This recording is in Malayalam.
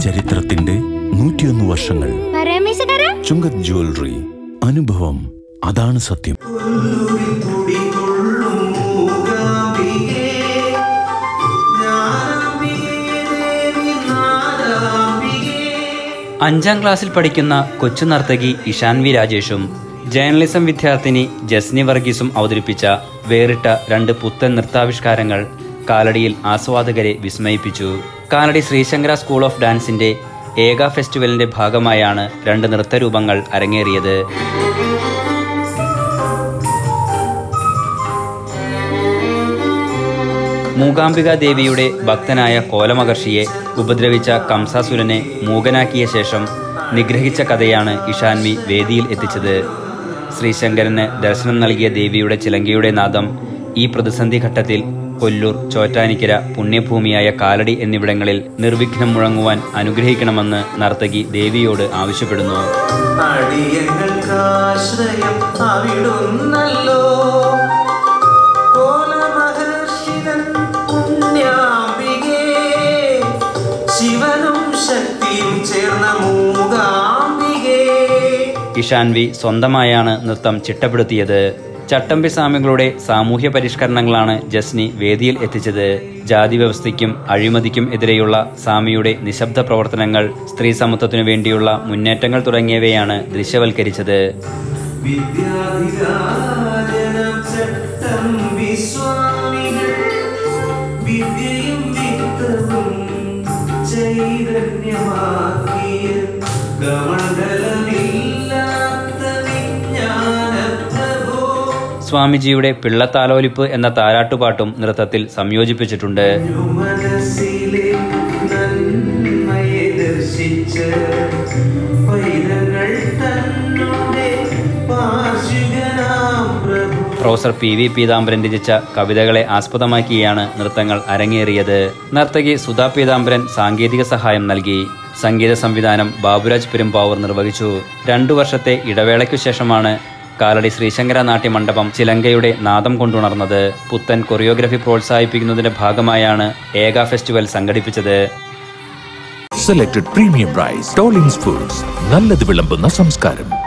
ചരിത്രത്തിന്റെ നൂറ്റിയൊന്ന് വർഷങ്ങൾ പരമേശ്വര ചുങ്കത് ജ്വല്ലറി അനുഭവം അതാണ് സത്യം അഞ്ചാം ക്ലാസ്സിൽ പഠിക്കുന്ന കൊച്ചു നർത്തകി ഇഷാൻവി രാജേഷും ജേർണലിസം വിദ്യാർത്ഥിനി ജസ്നി വർഗീസും അവതരിപ്പിച്ച വേറിട്ട രണ്ട് പുത്തൻ നൃത്താവിഷ്കാരങ്ങൾ കാലടിയിൽ ആസ്വാദകരെ വിസ്മയിപ്പിച്ചു കാലടി ശ്രീശങ്കര സ്കൂൾ ഓഫ് ഡാൻസിന്റെ ഏക ഫെസ്റ്റിവലിന്റെ ഭാഗമായാണ് രണ്ട് നൃത്തരൂപങ്ങൾ അരങ്ങേറിയത് മൂകാംബിക ദേവിയുടെ ഭക്തനായ കോലമഹർഷിയെ ഉപദ്രവിച്ച കംസാസുരനെ മൂകനാക്കിയ ശേഷം നിഗ്രഹിച്ച കഥയാണ് ഇഷാൻവി വേദിയിൽ എത്തിച്ചത് ശ്രീശങ്കരന് ദർശനം നൽകിയ ദേവിയുടെ ചിലങ്കയുടെ നാദം ഈ പ്രതിസന്ധി ഘട്ടത്തിൽ കൊല്ലൂർ ചോറ്റാനിക്കര പുണ്യഭൂമിയായ കാലടി എന്നിവിടങ്ങളിൽ നിർവിഘ്നം മുഴങ്ങുവാൻ അനുഗ്രഹിക്കണമെന്ന് നർത്തകി ദേവിയോട് ആവശ്യപ്പെടുന്നു അടിയങ്ങൾക്കാശ്രയം അവിടുന്നല്ലോ കോലമഹർഷിതൻ പുണ്യാംബികേ ശിവനും ശക്തിയും ചേർന്ന മൂകാംബികേ ഇഷാൻവി സ്വന്തമായാണ് നൃത്തം ചിട്ടപ്പെടുത്തിയത് ചട്ടമ്പി സ്വാമികളുടെ സാമൂഹ്യ പരിഷ്കരണങ്ങളാണ് ജസ്നി വേദിയിൽ എത്തിച്ചത് ജാതി വ്യവസ്ഥയ്ക്കും അഴിമതിക്കും എതിരെയുള്ള സ്വാമിയുടെ നിശബ്ദ പ്രവർത്തനങ്ങൾ സ്ത്രീ സമത്വത്തിനു വേണ്ടിയുള്ള മുന്നേറ്റങ്ങൾ തുടങ്ങിയവയാണ് ദൃശ്യവൽക്കരിച്ചത് വിദ്യാധിരാജനം ചട്ടം വിസ്വാമികൾ വിദ്യയും വിത്തവും ചൈതന്യമാക്കിയ കമണ്ഡലമില്ലാത്ത വിജ്ഞാന പ്രഭോ സ്വാമിജിയുടെ പിള്ളത്താലോലിപ്പ് എന്ന താരാട്ടുപാട്ടും നൃത്തത്തിൽ സംയോജിപ്പിച്ചിട്ടുണ്ട് മനസ്സിലെ നന്മയെ ദർശിച്ച് പൈതങ്ങൾ തന്നുടെ പാർശ്വികനാം പ്രഭു പ്രൊഫസർ പി വി പീതാംബരൻ രചിച്ച കവിതകളെ ആസ്പദമാക്കിയാണ് നൃത്തങ്ങൾ അരങ്ങേറിയത് നർത്തകി സുധാ പീതാംബരൻ സാങ്കേതിക സഹായം നൽകി സംഗീത സംവിധാനം ബാബുരാജ് പെരുമ്പാവൂർ നിർവഹിച്ചു രണ്ടു വർഷത്തെ ഇടവേളയ്ക്കു ശേഷമാണ് കാലടി ശ്രീശങ്കര നാട്യ മണ്ഡപം ചിലങ്കയുടെ നാദം കൊണ്ടുണർന്നത് പുത്തൻ കൊറിയോഗ്രഫി പ്രോത്സാഹിപ്പിക്കുന്നതിന്റെ ഭാഗമായാണ് ഏക ഫെസ്റ്റിവൽ സംഘടിപ്പിച്ചത് സെലക്ടഡ് പ്രീമിയം റൈസ് ടോളിംഗ്സ് ഫുഡ്സ് നല്ലത് വിളമ്പുന്ന സംസ്കാരം